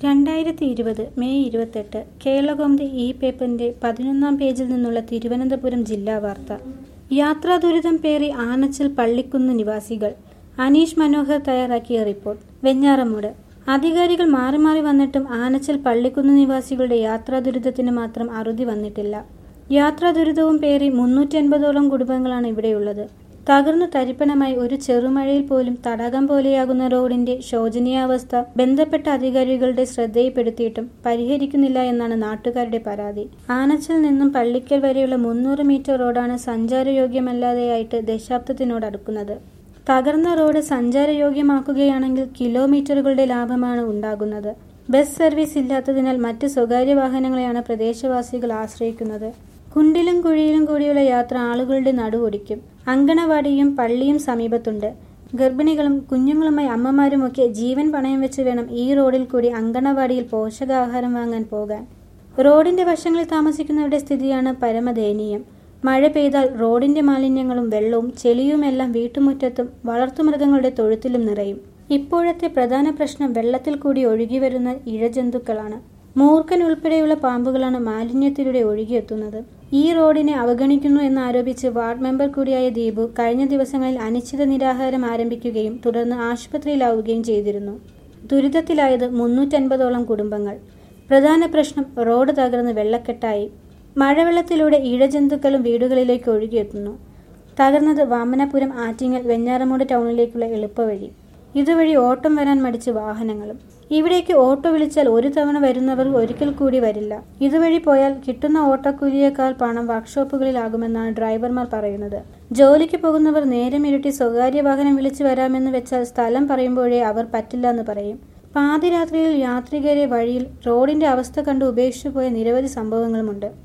രണ്ടായിരത്തി ഇരുപത് മെയ് ഇരുപത്തെട്ട് കേരളകൗമുദി ഇ പേപ്പറിന്റെ പതിനൊന്നാം പേജിൽ നിന്നുള്ള തിരുവനന്തപുരം ജില്ലാ വാർത്ത യാത്രാ ദുരിതം പേറി ആനച്ചൽ പള്ളിക്കുന്ന് നിവാസികൾ അനീഷ് മനോഹർ തയ്യാറാക്കിയ റിപ്പോർട്ട് വെഞ്ഞാറമൂട് അധികാരികൾ മാറി മാറി വന്നിട്ടും ആനച്ചൽ പള്ളിക്കുന്ന് നിവാസികളുടെ യാത്രാ ദുരിതത്തിന് മാത്രം അറുതി വന്നിട്ടില്ല യാത്രാ ദുരിതവും പേറി മുന്നൂറ്റി അൻപതോളം കുടുംബങ്ങളാണ് ഇവിടെയുള്ളത് തകർന്നു തരിപ്പണമായി ഒരു ചെറുമഴയിൽ പോലും തടാകം പോലെയാകുന്ന റോഡിന്റെ ശോചനീയാവസ്ഥ ബന്ധപ്പെട്ട അധികാരികളുടെ ശ്രദ്ധയിൽപ്പെടുത്തിയിട്ടും പരിഹരിക്കുന്നില്ല എന്നാണ് നാട്ടുകാരുടെ പരാതി ആനച്ചൽ നിന്നും പള്ളിക്കൽ വരെയുള്ള മുന്നൂറ് മീറ്റർ റോഡാണ് സഞ്ചാരയോഗ്യമല്ലാതെയായിട്ട് ദശാബ്ദത്തിനോടടുക്കുന്നത് തകർന്ന റോഡ് സഞ്ചാരയോഗ്യമാക്കുകയാണെങ്കിൽ കിലോമീറ്ററുകളുടെ ലാഭമാണ് ഉണ്ടാകുന്നത് ബസ് സർവീസ് ഇല്ലാത്തതിനാൽ മറ്റ് സ്വകാര്യ വാഹനങ്ങളെയാണ് പ്രദേശവാസികൾ ആശ്രയിക്കുന്നത് കുണ്ടിലും കുഴിയിലും കൂടിയുള്ള യാത്ര ആളുകളുടെ നടുവൊടിക്കും അങ്കണവാടിയും പള്ളിയും സമീപത്തുണ്ട് ഗർഭിണികളും കുഞ്ഞുങ്ങളുമായി അമ്മമാരുമൊക്കെ ജീവൻ പണയം വെച്ച് വേണം ഈ റോഡിൽ കൂടി അങ്കണവാടിയിൽ പോഷകാഹാരം വാങ്ങാൻ പോകാൻ റോഡിന്റെ വശങ്ങളിൽ താമസിക്കുന്നവരുടെ സ്ഥിതിയാണ് പരമദയനീയം മഴ പെയ്താൽ റോഡിന്റെ മാലിന്യങ്ങളും വെള്ളവും ചെളിയുമെല്ലാം വീട്ടുമുറ്റത്തും വളർത്തുമൃഗങ്ങളുടെ തൊഴുത്തിലും നിറയും ഇപ്പോഴത്തെ പ്രധാന പ്രശ്നം വെള്ളത്തിൽ കൂടി ഒഴുകി വരുന്ന ഇഴജന്തുക്കളാണ് മൂർഖൻ ഉൾപ്പെടെയുള്ള പാമ്പുകളാണ് മാലിന്യത്തിലൂടെ ഒഴുകിയെത്തുന്നത് ഈ റോഡിനെ അവഗണിക്കുന്നു എന്നാരോപിച്ച് വാർഡ് മെമ്പർ കൂടിയായ ദീപു കഴിഞ്ഞ ദിവസങ്ങളിൽ അനിശ്ചിത നിരാഹാരം ആരംഭിക്കുകയും തുടർന്ന് ആശുപത്രിയിലാവുകയും ചെയ്തിരുന്നു ദുരിതത്തിലായത് മുന്നൂറ്റൻപതോളം കുടുംബങ്ങൾ പ്രധാന പ്രശ്നം റോഡ് തകർന്ന് വെള്ളക്കെട്ടായി മഴവെള്ളത്തിലൂടെ ഇഴജന്തുക്കളും വീടുകളിലേക്ക് ഒഴുകിയെത്തുന്നു തകർന്നത് വാമനപുരം ആറ്റിങ്ങൽ വെഞ്ഞാറമൂട് ടൗണിലേക്കുള്ള എളുപ്പവഴി ഇതുവഴി ഓട്ടം വരാൻ മടിച്ച് വാഹനങ്ങളും ഇവിടേക്ക് ഓട്ടോ വിളിച്ചാൽ ഒരു തവണ വരുന്നവർ ഒരിക്കൽ കൂടി വരില്ല ഇതുവഴി പോയാൽ കിട്ടുന്ന ഓട്ടോക്കൂലിയേക്കാൾ പണം വർക്ക്ഷോപ്പുകളിലാകുമെന്നാണ് ഡ്രൈവർമാർ പറയുന്നത് ജോലിക്ക് പോകുന്നവർ നേരം ഇരുട്ടി സ്വകാര്യ വാഹനം വിളിച്ചു വരാമെന്ന് വെച്ചാൽ സ്ഥലം പറയുമ്പോഴേ അവർ പറ്റില്ല എന്ന് പറയും പാതിരാത്രിയിൽ യാത്രികരെ വഴിയിൽ റോഡിന്റെ അവസ്ഥ കണ്ട് ഉപേക്ഷിച്ചു പോയ നിരവധി സംഭവങ്ങളുമുണ്ട്